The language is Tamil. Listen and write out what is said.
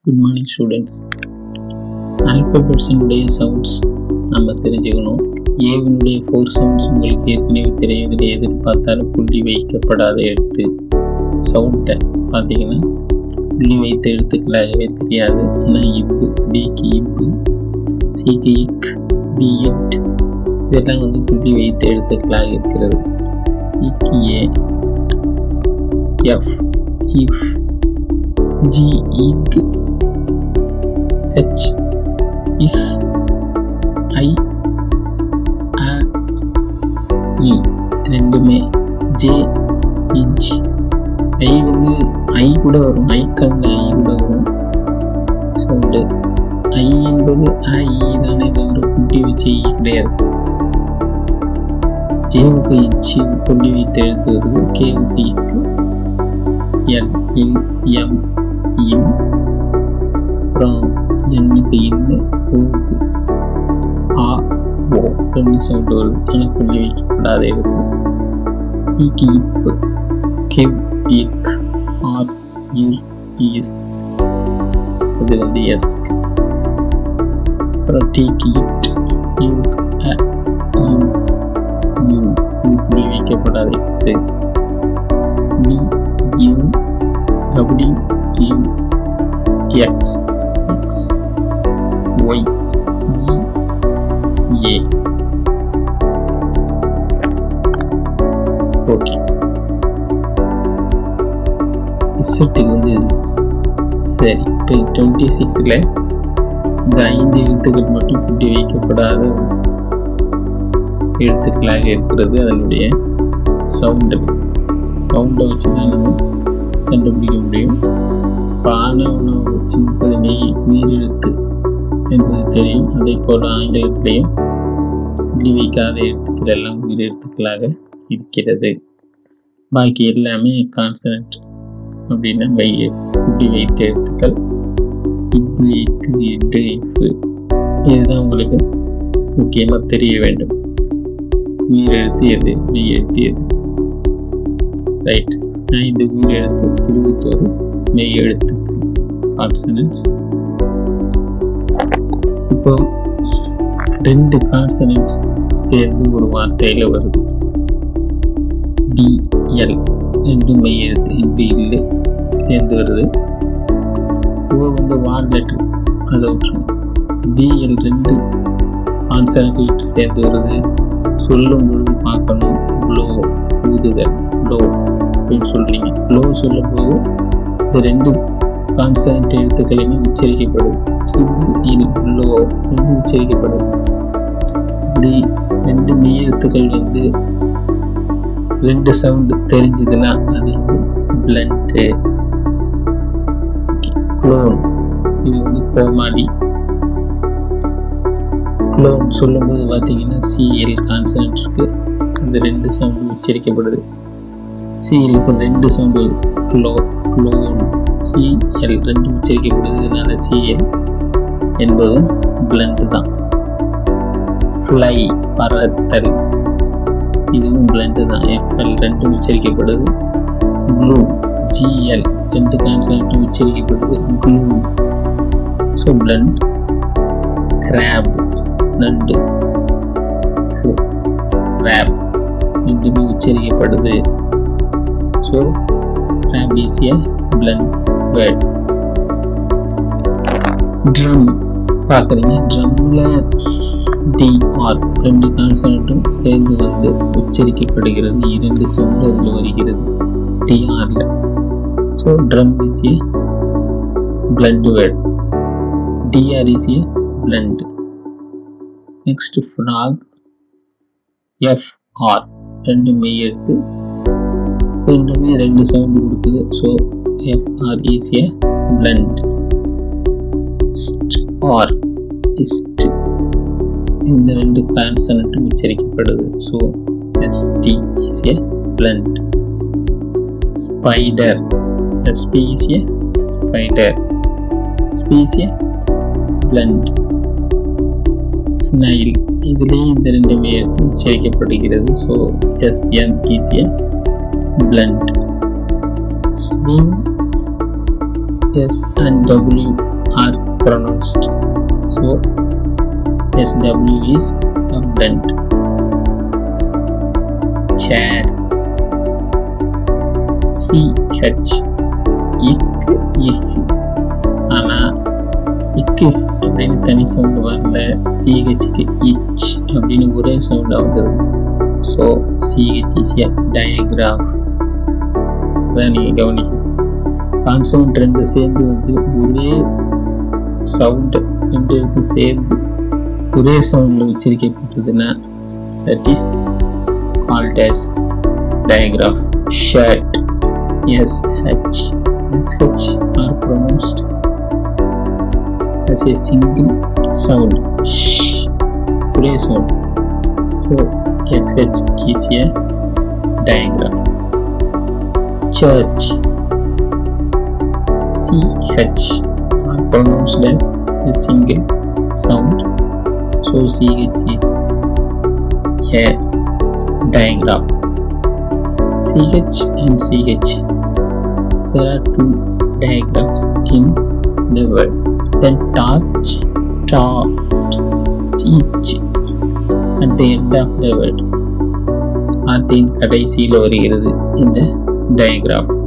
குட் மார்னிங் ஸ்டூடெண்ட்ஸ் ஆல்பபெட்ஸினுடைய சவுண்ட்ஸ் நம்ம தெரிஞ்சுக்கணும் ஏவினுடைய ஃபோர் சவுண்ட்ஸ் உங்களுக்கு ஏற்கனவே தெரியும் இதில் எதிர்பார்த்தாலும் புள்ளி வைக்கப்படாத எழுத்து சவுண்டை பார்த்தீங்கன்னா புள்ளி வைத்த எழுத்துக்களாகவே தெரியாது ஆனால் இப்பு பிக்கு இப்பு சிக்கு இக் பி இட் இதெல்லாம் வந்து புள்ளி வைத்த எழுத்துக்களாக இருக்கிறது இக்கு ஏ எஃப் இஃப் ஜி இக் ஹெச் இஃப் ஐ அ இ ரெண்டுமே ஜே இச் ஐ வந்து ஐ கூட வரும் ஐக்கல்ல ஐ கூட வரும் சவுண்டு ஐ என்பது ஐ தானே தவிர குட்டி வச்சு ஐ கிடையாது ஜேவுக்கு இச்சு கொண்டி வைத்து எழுத்து வருது கேவுக்கு இக்கு எல் இல் எம் இம் அப்புறம் எண்ணுக்கு இன்னு ஊக்கு ஆ ஓ ரெண்டு சவுண்டு வருது ஆனால் புள்ளி வைக்கப்படாத எழுத்து ஈக்கு இப்பு கெவ் இக் ஆர் இர் இஸ் இது வந்து எஸ்க் அப்புறம் டீக்கு இட் யூக் அ யூ யூ இது புள்ளி வைக்கப்படாத எழுத்து வி யூ டபிள்யூ யூ எக்ஸ் எக்ஸ் ஒய் ஏ ஓகே இசட்டுக்கு வந்து சரி இப்போ டுவெண்ட்டி சிக்ஸில் இந்த ஐந்து எழுத்துக்கள் மட்டும் கூட்டி வைக்கப்படாத எழுத்துக்களாக இருக்கிறது அதனுடைய சவுண்டு சவுண்டை வச்சு தான் நம்ம கண்டுபிடிக்க முடியும் பான உணவு என்பது மெய் உயிரெழுத்து என்பது தெரியும் அதே போல் ஆங்கிலத்திலேயும் புள்ளி வைக்காத எழுத்துக்கள் எல்லாம் உயிரெழுத்துக்களாக இருக்கிறது பாக்கி எல்லாமே கான்சனட் அப்படின்னா வை புள்ளி வைத்த எழுத்துக்கள் இப்பு இக்கு இட்டு இப்பு இதுதான் உங்களுக்கு முக்கியமாக தெரிய வேண்டும் உயிரெழுத்து எது மெய் எழுத்து எது ரைட் ஐந்து உயிரெழுத்து இருபத்தோரு மெய் எழுத்து கான்சனன்ஸ் இப்போ ரெண்டு கான்சனன்ஸ் சேர்ந்து ஒரு வார்த்தையில் வருது பிஎல் ரெண்டு மெய் எழுத்து இப்படி இல்லை சேர்ந்து வருது ஓ வந்து வான் லெட்டர் அதை விட்டுருங்க பிஎல் ரெண்டு கான்சனன்ட் லெட்டர் சேர்ந்து வருது சொல்லும் பொழுது பார்க்கணும் ப்ளோ ஊதுதல் ப்ளோ அப்படின்னு சொல்றீங்க ப்ளோ சொல்லும் போது இந்த ரெண்டு கான்சனன்ட் எழுத்துக்களுமே உச்சரிக்கப்படுது இல் லோ ரெண்டு உச்சரிக்கப்படுது இப்படி ரெண்டு மெய் எழுத்துக்கள் வந்து ரெண்டு சவுண்டு தெரிஞ்சதுன்னா அது வந்து பிளண்ட்டு க்ளோன் இது வந்து கோமாளி க்ளோன் சொல்லும்போது பார்த்தீங்கன்னா சிஎல் கான்சனன்ட் இருக்கு அந்த ரெண்டு சவுண்டு உச்சரிக்கப்படுது சிஎல் இப்போ ரெண்டு சவுண்டு க்ளோ க்ளோன் சிஎல் ரெண்டு உச்சரிக்கப்படுறதுனால சிஎல் என்பதும் பிளண்ட் தான் ஃப்ளை பறத்தல் இதுவும் பிளண்ட் தான் எஃப்எல் ரெண்டு உச்சரிக்கப்படுது ப்ளூ ஜிஎல் ரெண்டு கான்செப்ட் உச்சரிக்கப்படுது க்ளூ ஸோ பிளண்ட் கிராப் நண்டு கிராப் ரெண்டுமே உச்சரிக்கப்படுது so crab is a blend word drum பார்க்குறீங்க ட்ரம்மில் டி ஆர் ரெண்டு கான்சனட்டும் சேர்ந்து வந்து உச்சரிக்கப்படுகிறது இரண்டு சவுண்டு அதில் வருகிறது டிஆரில் so drum is a blend word TR is a blend next frog FR ரெண்டு மெய் எடுத்து ரெண்டுமே ரெண்டு சவுண்டு கொடுக்குது so FR is a blend ஆர் இஸ்ட் இந்த ரெண்டு கான்சனட்டும் உச்சரிக்கப்படுது so ST is a blend spider SP is a spider SP is a blend snail இதுலேயும் இந்த ரெண்டுமே உச்சரிக்கப்படுகிறது so SN is a blend swing S and W are pronounced. So SW is abundant. Chair. CH. இக்கு இக்கு ஆனால் இக்கு அப்படின்னு தனி சவுண்டு வரல சிஹெச்க்கு இச் அப்படின்னு ஒரே சவுண்டாக வந்தது so CH is a digraph அதான் நீங்கள் கவனிக்கணும் கான்சவுண்ட் ரெண்டு சேர்ந்து வந்து ஒரே சவுண்டு ரெண்டு இருக்கும் சேர்ந்து ஒரே சவுண்டில் உச்சரிக்கப்பட்டதுன்னா that is called as diagraph shirt sh sh are pronounced as a single sound sh ஒரே sound so sh is a diagram church ch are pronounced as a single sound so ch is a diagram ch and ch there are two diagrams in the word then touch taught teach at the end of the word வார்த்தையின் கடைசியில் வருகிறது இந்த டயக்ராம்